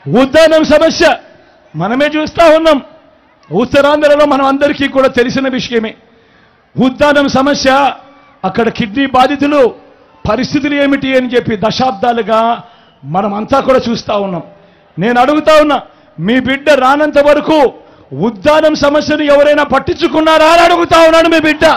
ఉద్దానం సమస్య మనమే చూస్తా ఉన్నాం ఉత్తరాంధ్రలో మనం అందరికీ కూడా తెలిసిన విషయమే ఉద్దానం సమస్య అక్కడ కిడ్నీ బాధితులు పరిస్థితులు ఏమిటి అని చెప్పి దశాబ్దాలుగా మనం అంతా కూడా చూస్తా ఉన్నాం నేను అడుగుతా ఉన్నా మీ బిడ్డ రానంత వరకు ఉద్దానం సమస్యను ఎవరైనా పట్టించుకున్నారా అని అడుగుతా ఉన్నాడు మీ బిడ్డ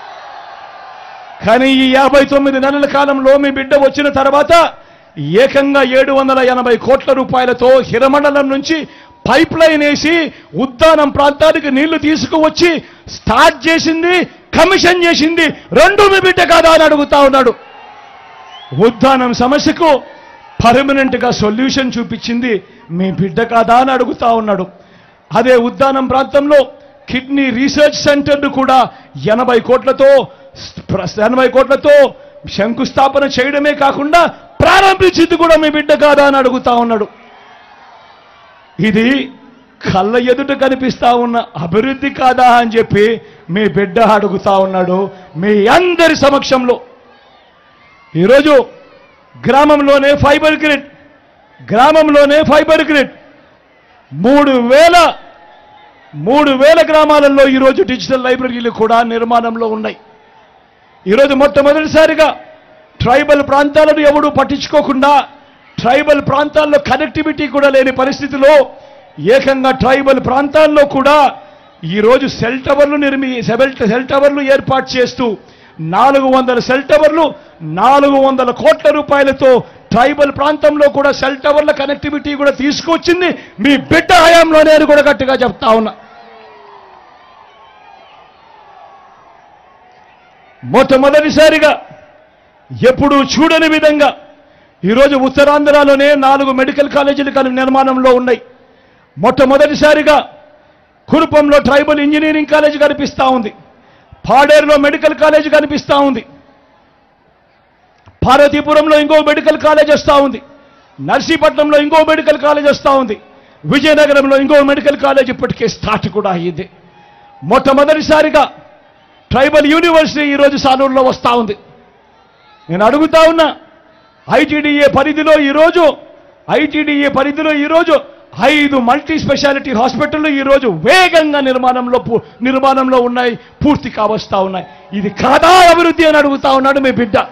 కానీ ఈ యాభై తొమ్మిది నెలల కాలంలో మీ బిడ్డ వచ్చిన తర్వాత ఏకంగా ఏడు వందల ఎనభై కోట్ల రూపాయలతో హిరమండలం నుంచి పైప్ లైన్ వేసి ఉద్దానం ప్రాంతానికి నీళ్లు తీసుకువచ్చి స్టార్ట్ చేసింది కమిషన్ చేసింది రెండు మీ బిడ్డ కాదా అని అడుగుతా ఉన్నాడు ఉద్దానం సమస్యకు పర్మనెంట్ గా సొల్యూషన్ చూపించింది మీ బిడ్డ కాదా అని అడుగుతా ఉన్నాడు అదే ఉద్దానం ప్రాంతంలో కిడ్నీ రీసెర్చ్ సెంటర్ను కూడా ఎనభై కోట్లతో ఎనభై కోట్లతో శంకుస్థాపన చేయడమే కాకుండా ప్రారంభించింది కూడా మీ బిడ్డ కాదా అని అడుగుతా ఉన్నాడు ఇది కళ్ళ ఎదుట కనిపిస్తా ఉన్న అభివృద్ధి కాదా అని చెప్పి మీ బిడ్డ అడుగుతా ఉన్నాడు మీ అందరి సమక్షంలో ఈరోజు గ్రామంలోనే ఫైబర్ గ్రిడ్ గ్రామంలోనే ఫైబర్ గ్రిడ్ మూడు వేల మూడు వేల గ్రామాలలో ఈరోజు డిజిటల్ లైబ్రరీలు కూడా నిర్మాణంలో ఉన్నాయి ఈరోజు మొట్టమొదటిసారిగా ట్రైబల్ ప్రాంతాలను ఎవడూ పట్టించుకోకుండా ట్రైబల్ ప్రాంతాల్లో కనెక్టివిటీ కూడా లేని పరిస్థితిలో ఏకంగా ట్రైబల్ ప్రాంతాల్లో కూడా ఈరోజు సెల్ టవర్లు నిర్మి సెల్ సెల్ టవర్లు ఏర్పాటు చేస్తూ నాలుగు వందల సెల్ టవర్లు నాలుగు వందల కోట్ల రూపాయలతో ట్రైబల్ ప్రాంతంలో కూడా సెల్ టవర్ల కనెక్టివిటీ కూడా తీసుకొచ్చింది మీ బిడ్డ హయాంలోనే అని కూడా గట్టిగా చెప్తా ఉన్నా మొట్టమొదటిసారిగా ఎప్పుడూ చూడని విధంగా ఈరోజు ఉత్తరాంధ్రలోనే నాలుగు మెడికల్ కాలేజీలు కలి- నిర్మాణంలో ఉన్నాయి మొట్టమొదటిసారిగా కురుపంలో ట్రైబల్ ఇంజనీరింగ్ కాలేజ్ కనిపిస్తా ఉంది పాడేరులో మెడికల్ కాలేజ్ కనిపిస్తా ఉంది పార్వతీపురంలో ఇంకో మెడికల్ కాలేజ్ వస్తూ ఉంది నర్సీపట్నంలో ఇంకో మెడికల్ కాలేజ్ వస్తూ ఉంది విజయనగరంలో ఇంకో మెడికల్ కాలేజ్ ఇప్పటికే స్టార్ట్ కూడా అయ్యింది మొట్టమొదటిసారిగా ట్రైబల్ యూనివర్సిటీ ఈరోజు సాలూరులో వస్తూ ఉంది నేను అడుగుతా ఉన్నా ఐటీడీఏ పరిధిలో ఈరోజు ఐటీడీఏ పరిధిలో ఈరోజు ఐదు మల్టీ స్పెషాలిటీ హాస్పిటళ్లు ఈరోజు వేగంగా నిర్మాణంలో పూ- నిర్మాణంలో ఉన్నాయి పూర్తి కావస్తా ఉన్నాయి ఇది కాదా అభివృద్ధి అని అడుగుతా ఉన్నాడు మీ బిడ్డ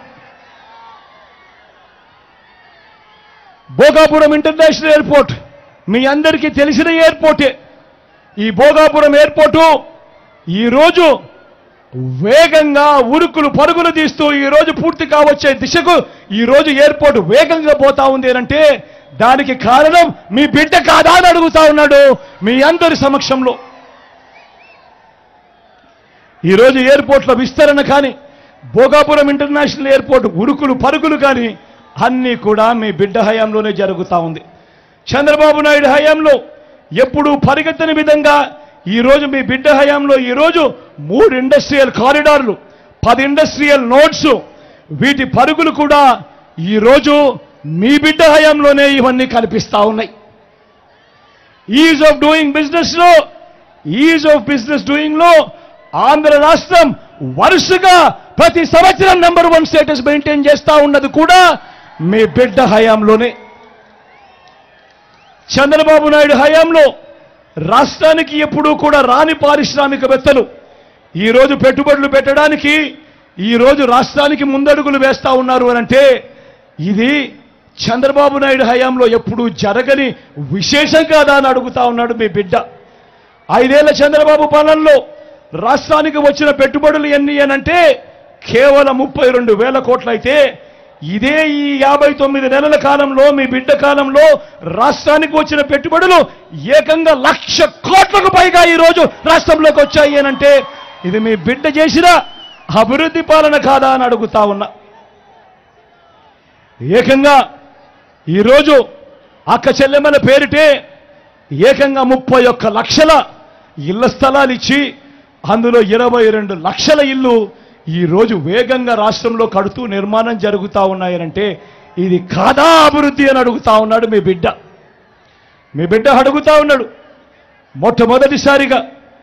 భోగాపురం ఇంటర్నేషనల్ ఎయిర్పోర్ట్ మీ అందరికీ తెలిసిన ఎయిర్పోర్టే ఈ భోగాపురం ఎయిర్పోర్టు ఈరోజు వేగంగా ఉరుకులు పరుగులు తీస్తూ ఈ రోజు పూర్తి కావచ్చే దిశకు ఈ రోజు ఎయిర్పోర్ట్ వేగంగా పోతా ఉంది అంటే దానికి కారణం మీ బిడ్డ కాదా అని అడుగుతా ఉన్నాడు మీ అందరి సమక్షంలో ఈరోజు ఎయిర్పోర్ట్ల విస్తరణ కానీ భోగాపురం ఇంటర్నేషనల్ ఎయిర్పోర్ట్ ఉరుకులు పరుగులు కానీ అన్నీ కూడా మీ బిడ్డ హయాంలోనే జరుగుతూ ఉంది చంద్రబాబు నాయుడు హయాంలో ఎప్పుడూ పరిగెత్తని విధంగా ఈరోజు మీ బిడ్డ హయాంలో ఈరోజు మూడు ఇండస్ట్రియల్ కారిడార్లు పది ఇండస్ట్రియల్ నోట్స్ వీటి పరుగులు కూడా ఈరోజు మీ బిడ్డ హయాంలోనే ఇవన్నీ కనిపిస్తా ఉన్నాయి ఈజ్ ఆఫ్ డూయింగ్ బిజినెస్ లో ఈజ్ ఆఫ్ బిజినెస్ డూయింగ్ లో ఆంధ్ర రాష్ట్రం వరుసగా ప్రతి సంవత్సరం నెంబర్ వన్ స్టేటస్ మెయింటైన్ చేస్తా ఉన్నది కూడా మీ బిడ్డ హయాంలోనే చంద్రబాబు నాయుడు హయాంలో రాష్ట్రానికి ఎప్పుడూ కూడా రాని పారిశ్రామికవేత్తలు ఈరోజు పెట్టుబడులు పెట్టడానికి ఈరోజు రాష్ట్రానికి ముందడుగులు వేస్తా ఉన్నారు అని అంటే ఇది చంద్రబాబు నాయుడు హయాంలో ఎప్పుడూ జరగని విశేషం కాదా అని అడుగుతా ఉన్నాడు మీ బిడ్డ ఐదేళ్ల చంద్రబాబు పాలనలో రాష్ట్రానికి వచ్చిన పెట్టుబడులు ఎన్ని అనంటే కేవలం ముప్పై రెండు వేల కోట్లయితే ఇదే ఈ యాభై తొమ్మిది నెలల కాలంలో మీ బిడ్డ కాలంలో రాష్ట్రానికి వచ్చిన పెట్టుబడులు ఏకంగా లక్ష కోట్లకు పైగా ఈ రోజు రాష్ట్రంలోకి వచ్చాయి అనంటే ఇది మీ బిడ్డ చేసిన అభివృద్ధి పాలన కాదా అని అడుగుతా ఉన్నా ఏకంగా ఈరోజు అక్క చెల్లెమ్మల పేరిటే ఏకంగా ముప్పై ఒక్క లక్షల ఇళ్ల స్థలాలు ఇచ్చి అందులో ఇరవై రెండు లక్షల ఇల్లు ఈరోజు వేగంగా రాష్ట్రంలో కడుతూ నిర్మాణం జరుగుతూ ఉన్నాయనంటే ఇది కాదా అభివృద్ధి అని అడుగుతా ఉన్నాడు మీ బిడ్డ మీ బిడ్డ అడుగుతా ఉన్నాడు మొట్టమొదటిసారిగా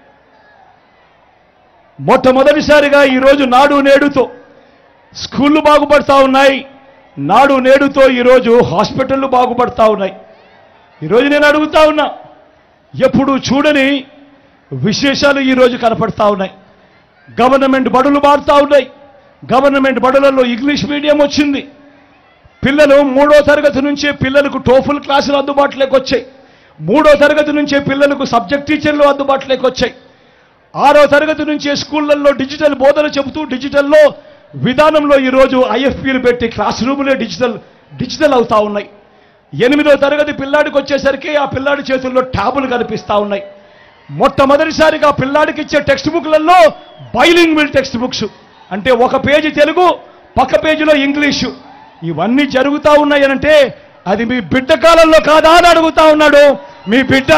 మొట్టమొదటిసారిగా ఈరోజు నాడు నేడుతో స్కూళ్ళు బాగుపడతా ఉన్నాయి నాడు నేడుతో ఈరోజు హాస్పిటళ్ళు బాగుపడతా ఉన్నాయి ఈరోజు నేను అడుగుతా ఉన్నా ఎప్పుడు చూడని విశేషాలు ఈరోజు కనపడతా ఉన్నాయి గవర్నమెంట్ బడులు మారుతా ఉన్నాయి గవర్నమెంట్ బడులలో ఇంగ్లీష్ మీడియం వచ్చింది పిల్లలు మూడో తరగతి నుంచే పిల్లలకు టోఫుల్ క్లాసులు అందుబాటులోకి వచ్చాయి మూడో తరగతి నుంచే పిల్లలకు సబ్జెక్ట్ టీచర్లు అందుబాటులోకి వచ్చాయి ఆరో తరగతి నుంచే స్కూళ్ళల్లో డిజిటల్ బోధన చెబుతూ డిజిటల్లో విధానంలో ఈరోజు ఐఎఫ్పీలు పెట్టి క్లాస్ రూములే డిజిటల్ డిజిటల్ అవుతా ఉన్నాయి ఎనిమిదో తరగతి పిల్లాడికి వచ్చేసరికి ఆ పిల్లాడి చేతుల్లో ట్యాబులు కనిపిస్తా ఉన్నాయి మొట్టమొదటిసారిగా ఆ పిల్లాడికి ఇచ్చే టెక్స్ట్ బుక్లలో బైలింగ్విల్ టెక్స్ట్ బుక్స్ అంటే ఒక పేజీ తెలుగు పక్క పేజీలో ఇంగ్లీషు ఇవన్నీ జరుగుతూ ఉన్నాయనంటే అది మీ బిడ్డ కాలంలో కాదా అని అడుగుతా ఉన్నాడు మీ బిడ్డ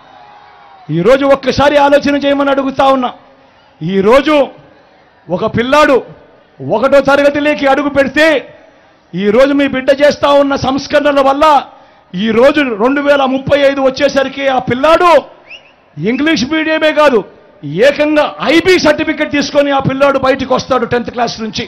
ఈరోజు ఒక్కసారి ఆలోచన చేయమని అడుగుతా ఉన్నా ఈరోజు ఒక పిల్లాడు ఒకటో తరగతిలోకి అడుగు పెడితే ఈరోజు మీ బిడ్డ చేస్తా ఉన్న సంస్కరణల వల్ల ఈరోజు రెండు వేల ముప్పై ఐదు వచ్చేసరికి ఆ పిల్లాడు ఇంగ్లీష్ మీడియమే కాదు ఏకంగా ఐబీ సర్టిఫికెట్ తీసుకొని ఆ పిల్లాడు బయటికి వస్తాడు టెన్త్ క్లాస్ నుంచి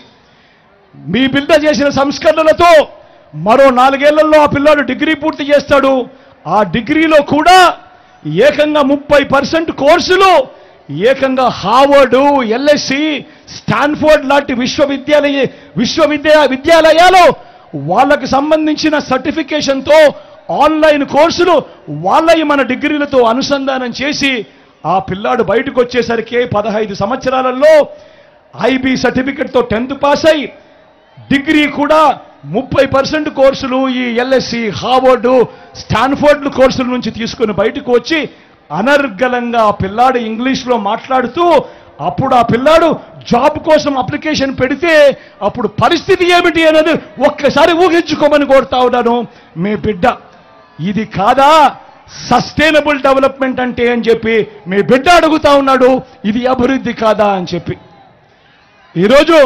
మీ బిడ్డ చేసిన సంస్కరణలతో మరో నాలుగేళ్లలో ఆ పిల్లాడు డిగ్రీ పూర్తి చేస్తాడు ఆ డిగ్రీలో కూడా ఏకంగా ముప్పై పర్సెంట్ కోర్సులు ఏకంగా హార్వర్డు ఎల్ఎస్సి స్టాన్ఫోర్డ్ లాంటి విశ్వవిద్యాలయ విశ్వవిద్యా విద్యాలయాలు వాళ్ళకి సంబంధించిన సర్టిఫికేషన్తో ఆన్లైన్ కోర్సులు వాళ్ళవి మన డిగ్రీలతో అనుసంధానం చేసి ఆ పిల్లాడు బయటకు వచ్చేసరికి పదహైదు సంవత్సరాలలో ఐబీ సర్టిఫికెట్తో టెన్త్ పాస్ అయి డిగ్రీ కూడా ముప్పై పర్సెంట్ కోర్సులు ఈ ఎల్ఎస్సి హార్వర్డ్ స్టాన్ఫోర్డ్ కోర్సుల నుంచి తీసుకుని బయటకు వచ్చి అనర్గళంగా ఆ పిల్లాడు ఇంగ్లీష్లో మాట్లాడుతూ అప్పుడు ఆ పిల్లాడు జాబ్ కోసం అప్లికేషన్ పెడితే అప్పుడు పరిస్థితి ఏమిటి అనేది ఒక్కసారి ఊహించుకోమని కోరుతా ఉన్నాను మీ బిడ్డ ఇది కాదా సస్టైనబుల్ డెవలప్మెంట్ అంటే అని చెప్పి మీ బిడ్డ అడుగుతా ఉన్నాడు ఇది అభివృద్ధి కాదా అని చెప్పి ఈరోజు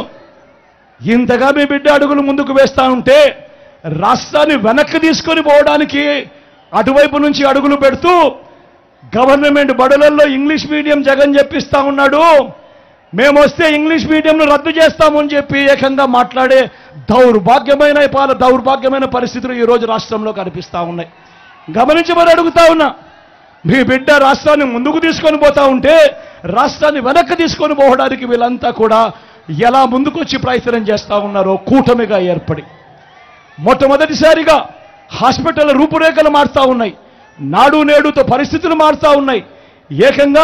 ఇంతగా మీ బిడ్డ అడుగులు ముందుకు వేస్తా ఉంటే రాష్ట్రాన్ని వెనక్కి తీసుకొని పోవడానికి అటువైపు నుంచి అడుగులు పెడుతూ గవర్నమెంట్ బడులలో ఇంగ్లీష్ మీడియం జగన్ చెప్పిస్తా ఉన్నాడు మేము వస్తే ఇంగ్లీష్ మీడియంను రద్దు చేస్తామని చెప్పి ఏకంగా మాట్లాడే దౌర్భాగ్యమైన పాల దౌర్భాగ్యమైన పరిస్థితులు ఈరోజు రాష్ట్రంలో కనిపిస్తా ఉన్నాయి గమనించి మరి అడుగుతా ఉన్నా మీ బిడ్డ రాష్ట్రాన్ని ముందుకు తీసుకొని పోతా ఉంటే రాష్ట్రాన్ని వెనక్కి తీసుకొని పోవడానికి వీళ్ళంతా కూడా ఎలా ముందుకొచ్చి ప్రయత్నం చేస్తా ఉన్నారో కూటమిగా ఏర్పడి మొట్టమొదటిసారిగా హాస్పిటల్ రూపురేఖలు మారుతా ఉన్నాయి నాడు నేడుతో పరిస్థితులు మారుతా ఉన్నాయి ఏకంగా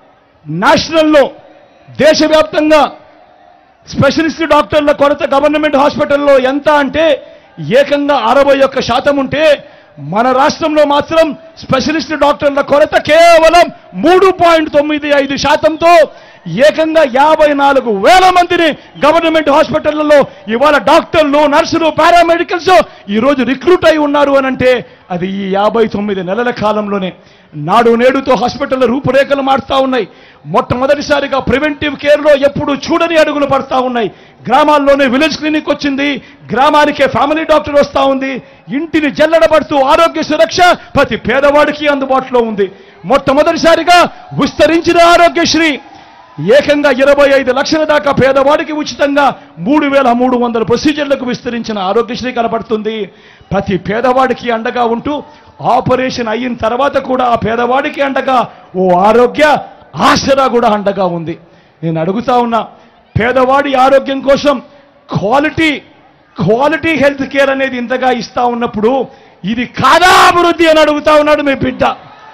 నేషనల్లో దేశవ్యాప్తంగా స్పెషలిస్ట్ డాక్టర్ల కొరత గవర్నమెంట్ హాస్పిటల్లో ఎంత అంటే ఏకంగా అరవై ఒక్క శాతం ఉంటే మన రాష్ట్రంలో మాత్రం స్పెషలిస్ట్ డాక్టర్ల కొరత కేవలం మూడు పాయింట్ తొమ్మిది ఐదు శాతంతో ఏకంగా యాభై నాలుగు వేల మందిని గవర్నమెంట్ హాస్పిటళ్లలో ఇవాళ డాక్టర్లు నర్సులు పారామెడికల్స్ ఈరోజు రిక్రూట్ అయి ఉన్నారు అని అంటే అది ఈ యాభై తొమ్మిది నెలల కాలంలోనే నాడు నేడుతో హాస్పిటల్ రూపురేఖలు మారుతా ఉన్నాయి మొట్టమొదటిసారిగా ప్రివెంటివ్ కేర్లో ఎప్పుడు చూడని అడుగులు పడతా ఉన్నాయి గ్రామాల్లోనే విలేజ్ క్లినిక్ వచ్చింది గ్రామానికే ఫ్యామిలీ డాక్టర్ వస్తా ఉంది ఇంటిని జల్లడబడుతూ ఆరోగ్య సురక్ష ప్రతి పేదవాడికి అందుబాటులో ఉంది మొట్టమొదటిసారిగా విస్తరించిన ఆరోగ్యశ్రీ ఏకంగా ఇరవై ఐదు లక్షల దాకా పేదవాడికి ఉచితంగా మూడు వేల మూడు వందల ప్రొసీజర్లకు విస్తరించిన ఆరోగ్యశ్రీ కనబడుతుంది ప్రతి పేదవాడికి అండగా ఉంటూ ఆపరేషన్ అయిన తర్వాత కూడా ఆ పేదవాడికి అండగా ఓ ఆరోగ్య ఆసరా కూడా అండగా ఉంది నేను అడుగుతా ఉన్నా పేదవాడి ఆరోగ్యం కోసం క్వాలిటీ క్వాలిటీ హెల్త్ కేర్ అనేది ఇంతగా ఇస్తా ఉన్నప్పుడు ఇది కాదా అభివృద్ధి అని అడుగుతా ఉన్నాడు మీ బిడ్డ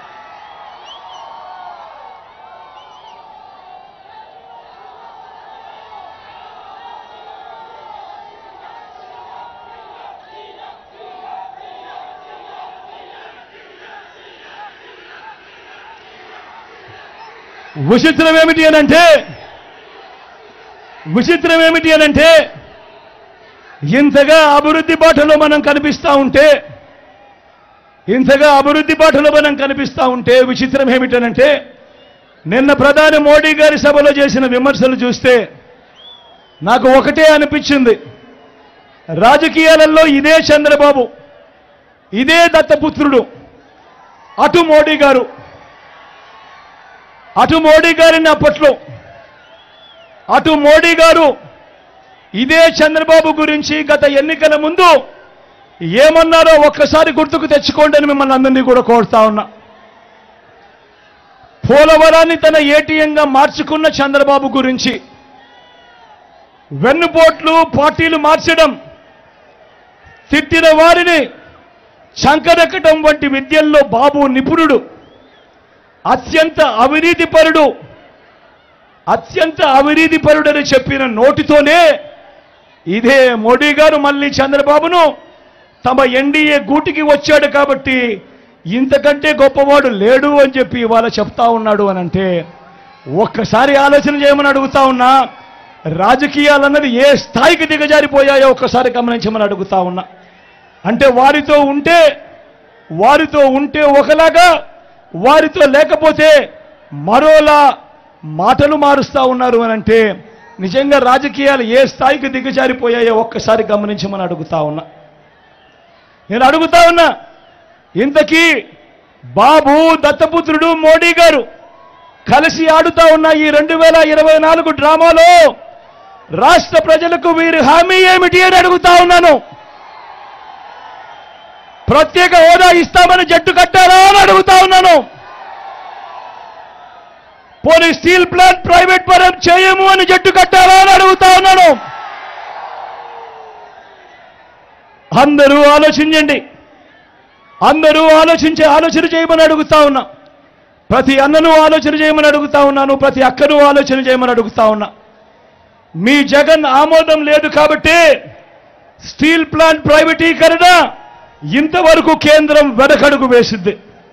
విచిత్రం ఏమిటి అనంటే విచిత్రం ఏమిటి అనంటే ఇంతగా అభివృద్ధి బాటలో మనం కనిపిస్తా ఉంటే ఇంతగా అభివృద్ధి బాటలో మనం కనిపిస్తా ఉంటే విచిత్రం ఏమిటనంటే నిన్న ప్రధాని మోడీ గారి సభలో చేసిన విమర్శలు చూస్తే నాకు ఒకటే అనిపించింది రాజకీయాలలో ఇదే చంద్రబాబు ఇదే దత్తపుత్రుడు అటు మోడీ గారు అటు మోడీ గారిని అప్పట్లో అటు మోడీ గారు ఇదే చంద్రబాబు గురించి గత ఎన్నికల ముందు ఏమన్నారో ఒక్కసారి గుర్తుకు తెచ్చుకోండి అని మిమ్మల్ని అందరినీ కూడా కోరుతా ఉన్నా పోలవరాన్ని తన ఏటీఎంగా మార్చుకున్న చంద్రబాబు గురించి వెన్నుపోట్లు పార్టీలు మార్చడం తిట్టిన వారిని చంకరెక్కటం వంటి విద్యల్లో బాబు నిపుణుడు అత్యంత అవినీతిపరుడు అత్యంత అవినీతిపరుడని చెప్పిన నోటితోనే ఇదే మోడీ గారు మళ్ళీ చంద్రబాబును తమ ఎన్డీఏ గూటికి వచ్చాడు కాబట్టి ఇంతకంటే గొప్పవాడు లేడు అని చెప్పి ఇవాళ చెప్తా ఉన్నాడు అని అంటే ఒక్కసారి ఆలోచన చేయమని అడుగుతా ఉన్నా రాజకీయాలన్నది ఏ స్థాయికి దిగజారిపోయాయో ఒక్కసారి గమనించమని అడుగుతా ఉన్నా అంటే వారితో ఉంటే వారితో ఉంటే ఒకలాగా వారితో లేకపోతే మరోలా మాటలు మారుస్తా ఉన్నారు అని అంటే నిజంగా రాజకీయాలు ఏ స్థాయికి దిగజారిపోయాయో ఒక్కసారి గమనించమని అడుగుతా ఉన్నా నేను అడుగుతా ఉన్నా ఇంతకీ బాబు దత్తపుత్రుడు మోడీ గారు కలిసి ఆడుతా ఉన్న ఈ రెండు వేల ఇరవై నాలుగు డ్రామాలో రాష్ట్ర ప్రజలకు వీరి హామీ ఏమిటి అని అడుగుతా ఉన్నాను ప్రత్యేక హోదా ఇస్తామని జట్టు కట్టారా అని అడుగుతా ఉన్నాను పోనీ స్టీల్ ప్లాంట్ ప్రైవేట్ పరం చేయము అని జట్టు కట్టారా అని అడుగుతా ఉన్నాను అందరూ ఆలోచించండి అందరూ ఆలోచించే ఆలోచన చేయమని అడుగుతా ఉన్నా ప్రతి అన్నను ఆలోచన చేయమని అడుగుతా ఉన్నాను ప్రతి అక్కను ఆలోచన చేయమని అడుగుతా ఉన్నా మీ జగన్ ఆమోదం లేదు కాబట్టి స్టీల్ ప్లాంట్ ప్రైవేటీకరణ ఇంతవరకు కేంద్రం వెనకడుగు వేసింది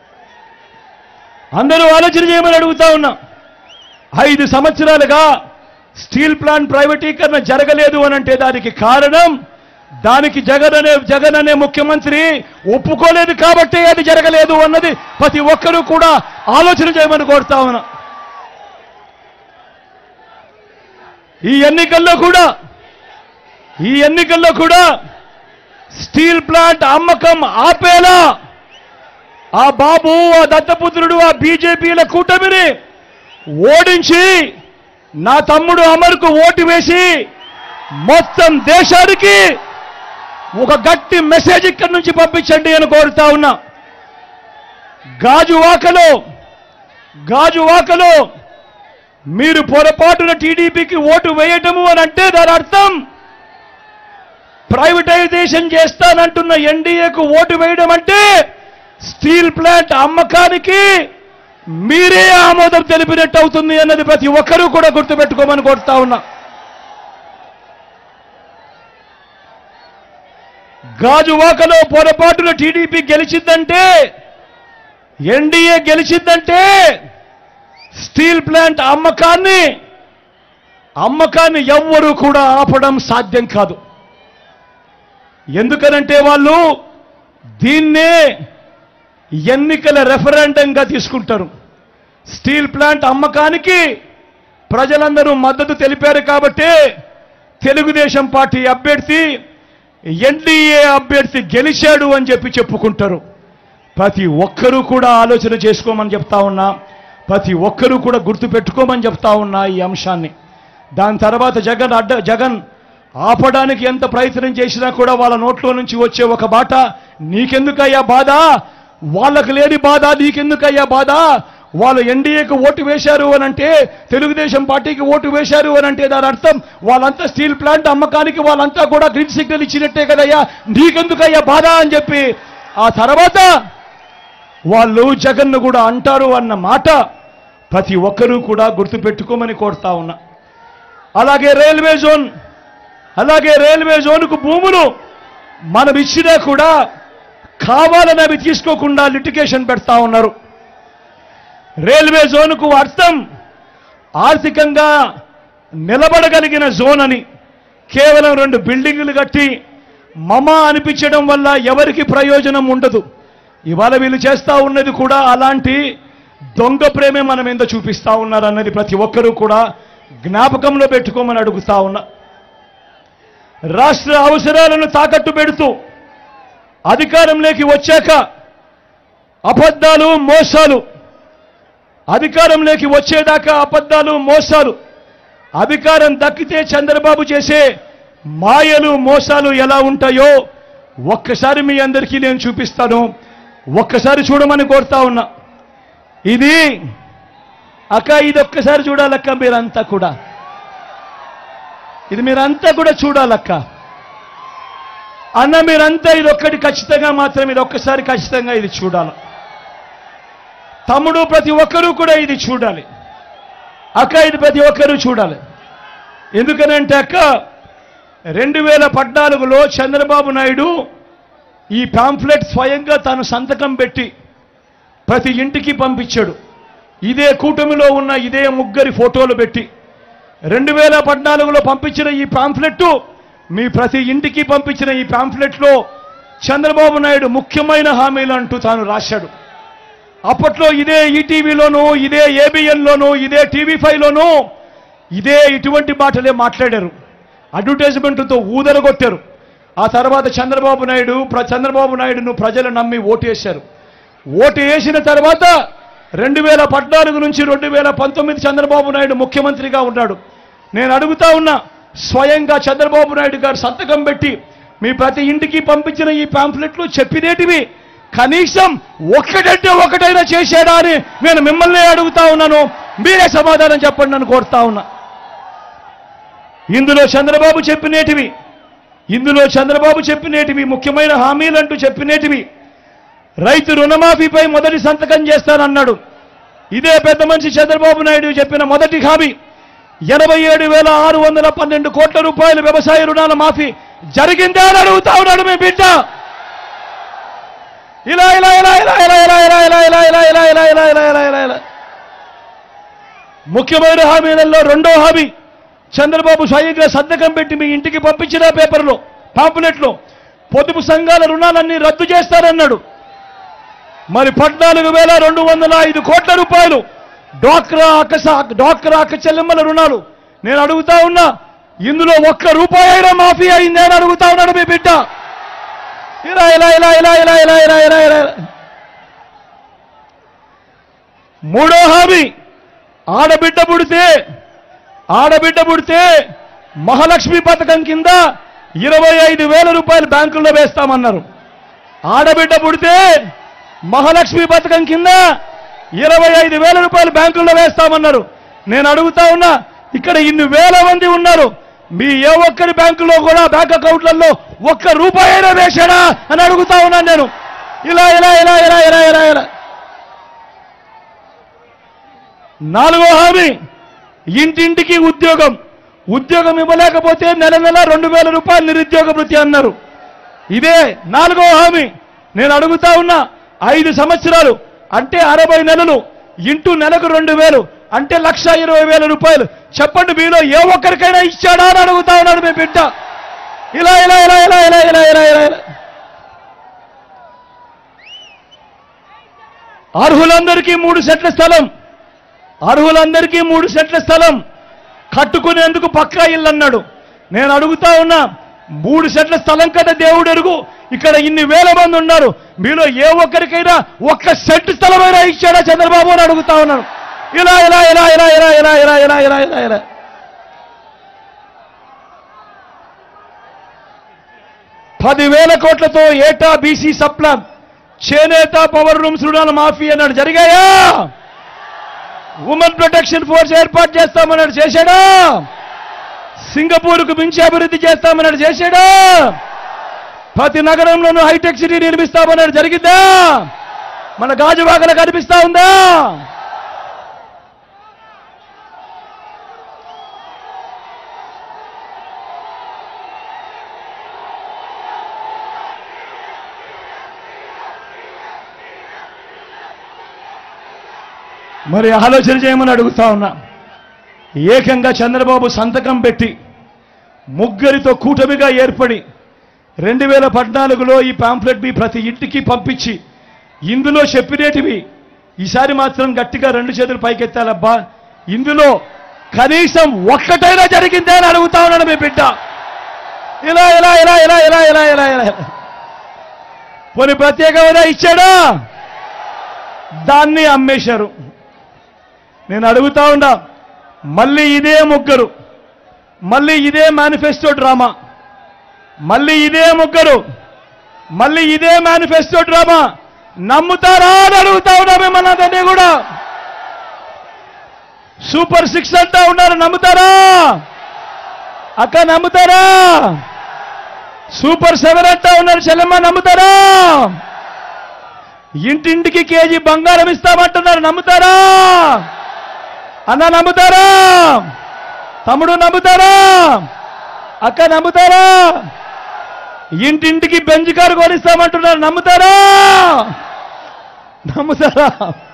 అందరూ ఆలోచన చేయమని అడుగుతా ఉన్నా ఐదు సంవత్సరాలుగా స్టీల్ ప్లాంట్ ప్రైవేటీకరణ జరగలేదు అని అంటే దానికి కారణం దానికి జగన్ అనే జగన్ అనే ముఖ్యమంత్రి ఒప్పుకోలేదు కాబట్టి అది జరగలేదు అన్నది ప్రతి ఒక్కరూ కూడా ఆలోచన చేయమని కోరుతా ఉన్నా ఈ ఎన్నికల్లో కూడా ఈ ఎన్నికల్లో కూడా స్టీల్ ప్లాంట్ అమ్మకం ఆపేలా ఆ బాబు ఆ దత్తపుత్రుడు ఆ బీజేపీల కూటమిని ఓడించి నా తమ్ముడు అమర్కు ఓటు వేసి మొత్తం దేశానికి ఒక గట్టి మెసేజ్ ఇక్కడి నుంచి పంపించండి అని కోరుతా ఉన్నా గాజువాకలో గాజువాకలో మీరు పొరపాటున టీడీపీకి ఓటు వేయటము అని అంటే దాని అర్థం ప్రైవేటైజేషన్ చేస్తానంటున్న ఎన్డీఏకు ఓటు వేయడం అంటే స్టీల్ ప్లాంట్ అమ్మకానికి మీరే ఆమోదం తెలిపినట్టు అవుతుంది అన్నది ప్రతి ఒక్కరూ కూడా గుర్తుపెట్టుకోమని కోరుతా ఉన్నా గాజువాకలో పొరపాటున టీడీపీ గెలిచిందంటే ఎన్డీఏ గెలిచిందంటే స్టీల్ ప్లాంట్ అమ్మకాన్ని అమ్మకాన్ని ఎవ్వరూ కూడా ఆపడం సాధ్యం కాదు ఎందుకనంటే వాళ్ళు దీన్నే ఎన్నికల రెఫరెండంగా తీసుకుంటారు స్టీల్ ప్లాంట్ అమ్మకానికి ప్రజలందరూ మద్దతు తెలిపారు కాబట్టి తెలుగుదేశం పార్టీ అభ్యర్థి ఎన్డీఏ అభ్యర్థి గెలిచాడు అని చెప్పి చెప్పుకుంటారు ప్రతి ఒక్కరూ కూడా ఆలోచన చేసుకోమని చెప్తా ఉన్నా ప్రతి ఒక్కరూ కూడా గుర్తుపెట్టుకోమని చెప్తా ఉన్నా ఈ అంశాన్ని దాని తర్వాత జగన్ అడ్డ జగన్ ఆపడానికి ఎంత ప్రయత్నం చేసినా కూడా వాళ్ళ నోట్లో నుంచి వచ్చే ఒక బాట నీకెందుకయ్యా బాధ వాళ్ళకు లేని బాధ నీకెందుకయ్యా బాధ వాళ్ళు ఎన్డీఏకు ఓటు వేశారు అని అంటే తెలుగుదేశం పార్టీకి ఓటు వేశారు అని అంటే దాని అర్థం వాళ్ళంతా స్టీల్ ప్లాంట్ అమ్మకానికి వాళ్ళంతా కూడా గ్రీన్ సిగ్నల్ ఇచ్చినట్టే కదయ్యా నీకెందుకయ్యా బాధ అని చెప్పి ఆ తర్వాత వాళ్ళు జగన్ను కూడా అంటారు అన్న మాట ప్రతి ఒక్కరూ కూడా గుర్తుపెట్టుకోమని కోరుతా ఉన్నా అలాగే రైల్వే జోన్ అలాగే రైల్వే జోన్కు భూములు మనం ఇచ్చినా కూడా కావాలని అవి తీసుకోకుండా లిటిగేషన్ పెడతా ఉన్నారు రైల్వే జోన్కు అర్థం ఆర్థికంగా నిలబడగలిగిన జోన్ అని కేవలం రెండు బిల్డింగులు కట్టి మమ అనిపించడం వల్ల ఎవరికి ప్రయోజనం ఉండదు ఇవాళ వీళ్ళు చేస్తా ఉన్నది కూడా అలాంటి దొంగ ప్రేమే మనం ఎంత చూపిస్తా ఉన్నారు అన్నది ప్రతి ఒక్కరూ కూడా జ్ఞాపకంలో పెట్టుకోమని అడుగుతా ఉన్నా రాష్ట్ర అవసరాలను తాకట్టు పెడుతూ అధికారంలోకి వచ్చాక అబద్ధాలు మోసాలు అధికారంలోకి వచ్చేదాకా అబద్ధాలు మోసాలు అధికారం దక్కితే చంద్రబాబు చేసే మాయలు మోసాలు ఎలా ఉంటాయో ఒక్కసారి మీ అందరికీ నేను చూపిస్తాను ఒక్కసారి చూడమని కోరుతా ఉన్నా ఇది అక్క ఇది ఒక్కసారి చూడాలక్క మీరంతా కూడా ఇది మీరంతా కూడా చూడాలక్క అన్న మీరంతా ఇది ఒక్కటి ఖచ్చితంగా మాత్రం ఇది ఒక్కసారి ఖచ్చితంగా ఇది చూడాలి తమ్ముడు ప్రతి ఒక్కరూ కూడా ఇది చూడాలి అక్క ఇది ప్రతి ఒక్కరూ చూడాలి ఎందుకనంటే అక్క రెండు వేల పద్నాలుగులో చంద్రబాబు నాయుడు ఈ పాంఫ్లెట్ స్వయంగా తాను సంతకం పెట్టి ప్రతి ఇంటికి పంపించాడు ఇదే కూటమిలో ఉన్న ఇదే ముగ్గురి ఫోటోలు పెట్టి రెండు వేల పద్నాలుగులో పంపించిన ఈ పాంఫ్లెట్ మీ ప్రతి ఇంటికి పంపించిన ఈ పాంఫ్లెట్లో చంద్రబాబు నాయుడు ముఖ్యమైన హామీలు అంటూ తాను రాశాడు అప్పట్లో ఇదే ఈటీవీలోనూ ఇదే ఏబిఎన్లోనూ ఇదే టీవీ ఫైవ్లోనూ ఇదే ఇటువంటి మాటలే మాట్లాడారు అడ్వర్టైజ్మెంట్తో ఊదరగొట్టారు ఆ తర్వాత చంద్రబాబు నాయుడు ప్ర- చంద్రబాబు నాయుడును ప్రజలు నమ్మి ఓటేశారు ఓటు వేసిన తర్వాత రెండు వేల పద్నాలుగు నుంచి రెండు వేల పంతొమ్మిది చంద్రబాబు నాయుడు ముఖ్యమంత్రిగా ఉన్నాడు నేను అడుగుతా ఉన్నా స్వయంగా చంద్రబాబు నాయుడు గారు సంతకం పెట్టి మీ ప్రతి ఇంటికి పంపించిన ఈ పాంఫ్లెట్లు చెప్పినేటివి కనీసం ఒక్కటంటే ఒకటైనా చేశాడా అని నేను మిమ్మల్ని అడుగుతా ఉన్నాను మీరే సమాధానం చెప్పండి అని కోరుతా ఉన్నా ఇందులో చంద్రబాబు చెప్పినేటివి ఇందులో చంద్రబాబు చెప్పినేటివి ముఖ్యమైన హామీలంటూ చెప్పినేటివి రైతు రుణమాఫీపై మొదటి సంతకం చేస్తానన్నాడు ఇదే పెద్ద మనిషి చంద్రబాబు నాయుడు చెప్పిన మొదటి హామీ ఎనభై ఏడు వేల ఆరు వందల పన్నెండు కోట్ల రూపాయల వ్యవసాయ రుణాల మాఫీ జరిగిందా అని అడుగుతా ఉన్నాడు మీ బిడ్డ ఇలా ఇలా ఇలా ఇలా ఇలా ఇలా ఇలా ఇలా ఇలా ఇలా ఇలా ఇలా ఇలా ఇలా ఇలా ఇలా ఇలా ముఖ్యమైన హామీలలో రెండో హామీ చంద్రబాబు స్వయంగా సంతకం పెట్టి మీ ఇంటికి పంపించిన పేపర్లో పాంపులెట్లో పొదుపు సంఘాల రుణాలన్నీ రద్దు చేస్తారన్నాడు మరి పద్నాలుగు వేల రెండు వందల ఐదు కోట్ల రూపాయలు డ్వాక్రా అక్కస డ్వాక్రా అక్క చెల్లెమ్మల రుణాలు నేను అడుగుతా ఉన్నా ఇందులో ఒక్క రూపాయి అయినా మాఫీ అయింది అని అడుగుతా ఉన్నాడు మీ బిడ్డ ఇలా ఇలా ఇలా ఇలా ఇలా ఇలా ఇలా ఇలా ఇలా మూడో హామీ ఆడబిడ్డ పుడితే ఆడబిడ్డ పుడితే మహాలక్ష్మి పథకం కింద ఇరవై ఐదు వేల రూపాయలు బ్యాంకుల్లో వేస్తామన్నారు ఆడబిడ్డ పుడితే మహాలక్ష్మి పథకం కింద ఇరవై ఐదు వేల రూపాయలు బ్యాంకుల్లో వేస్తామన్నారు నేను అడుగుతా ఉన్నా ఇక్కడ ఇన్ని వేల మంది ఉన్నారు మీ ఏ ఒక్కరి బ్యాంకులో కూడా బ్యాంక్ అకౌంట్లలో ఒక్క రూపాయి అయినా వేశాడా అని అడుగుతా ఉన్నాను నేను ఇలా ఇలా ఇలా ఇలా ఇలా ఇలా ఇలా నాలుగో హామీ ఇంటింటికి ఉద్యోగం ఉద్యోగం ఇవ్వలేకపోతే నెల నెల రెండు వేల రూపాయలు నిరుద్యోగ వృత్తి అన్నారు ఇదే నాలుగో హామీ నేను అడుగుతా ఉన్నా ఐదు సంవత్సరాలు అంటే అరవై నెలలు ఇంటూ నెలకు రెండు వేలు అంటే లక్ష ఇరవై వేల రూపాయలు చెప్పండి మీలో ఏ ఒక్కరికైనా ఇచ్చాడా అని అడుగుతా ఉన్నాడు మీ బిడ్డ ఇలా ఇలా ఇలా ఇలా ఇలా ఇలా ఇలా ఇలా ఇలా అర్హులందరికీ మూడు సెట్ల స్థలం అర్హులందరికీ మూడు సెట్ల స్థలం కట్టుకునేందుకు పక్కా ఇల్లు అన్నాడు నేను అడుగుతా ఉన్నా మూడు సెట్ల స్థలం కదా దేవుడు ఎరుగు ఇక్కడ ఇన్ని వేల మంది ఉన్నారు మీలో ఏ ఒక్కరికైనా ఒక్క సెట్ స్థలమైనా ఇచ్చాడా చంద్రబాబు అని అడుగుతా ఉన్నాను ఇలా ఇలా ఇలా ఇలా ఇలా ఇలా ఇలా ఇలా ఇలా ఇలా ఇలా పదివేల కోట్లతో ఏటా బీసీ సప్లాన్ చేనేత పవర్ రూమ్స్ రుణాల మాఫీ అన్నాడు జరిగాయా ఉమెన్ ప్రొటెక్షన్ ఫోర్స్ ఏర్పాటు చేస్తామన్నాడు చేశాడా సింగపూర్కు మించి అభివృద్ధి చేస్తామన్నాడు చేశాడా ప్రతి నగరంలోనూ హైటెక్ సిటీ నిర్మిస్తామన్నాడు జరిగిందా మన గాజువాకల కనిపిస్తా ఉందా మరి ఆలోచన చేయమని అడుగుతా ఉన్నా ఏకంగా చంద్రబాబు సంతకం పెట్టి ముగ్గురితో కూటమిగా ఏర్పడి రెండు వేల పద్నాలుగులో ఈ పాంఫ్లెట్ మీ ప్రతి ఇంటికి పంపించి ఇందులో చెప్పినేటివి ఈసారి మాత్రం గట్టిగా రెండు చేతులు పైకెత్తాలబ్బా ఇందులో కనీసం ఒక్కటైనా జరిగిందే అని అడుగుతా ఉన్నాడు మీ బిడ్డ ఇలా ఇలా ఇలా ఇలా ఇలా ఇలా ఇలా ఇలా కొన్ని ప్రత్యేకమైన ఇచ్చాడా దాన్ని అమ్మేశారు నేను అడుగుతా ఉన్నా మళ్ళీ ఇదే ముగ్గురు మళ్ళీ ఇదే మేనిఫెస్టో డ్రామా మళ్ళీ ఇదే ముగ్గురు మళ్ళీ ఇదే మేనిఫెస్టో డ్రామా నమ్ముతారా అని అడుగుతా ఉన్నా మిమ్మల్ని అందరినీ కూడా సూపర్ సిక్స్ అంటా ఉన్నారు నమ్ముతారా అక్క నమ్ముతారా సూపర్ సెవెన్ అంటా ఉన్నారు చెల్లెమ్మ నమ్ముతారా ఇంటింటికి కేజీ బంగారం ఇస్తామంటున్నారు నమ్ముతారా అన్న నమ్ముతారా తమ్ముడు నమ్ముతారా అక్క నమ్ముతారా ఇంటింటికి బెంచ్ కారు కొనిస్తామంటున్నారు నమ్ముతారా నమ్ముతారా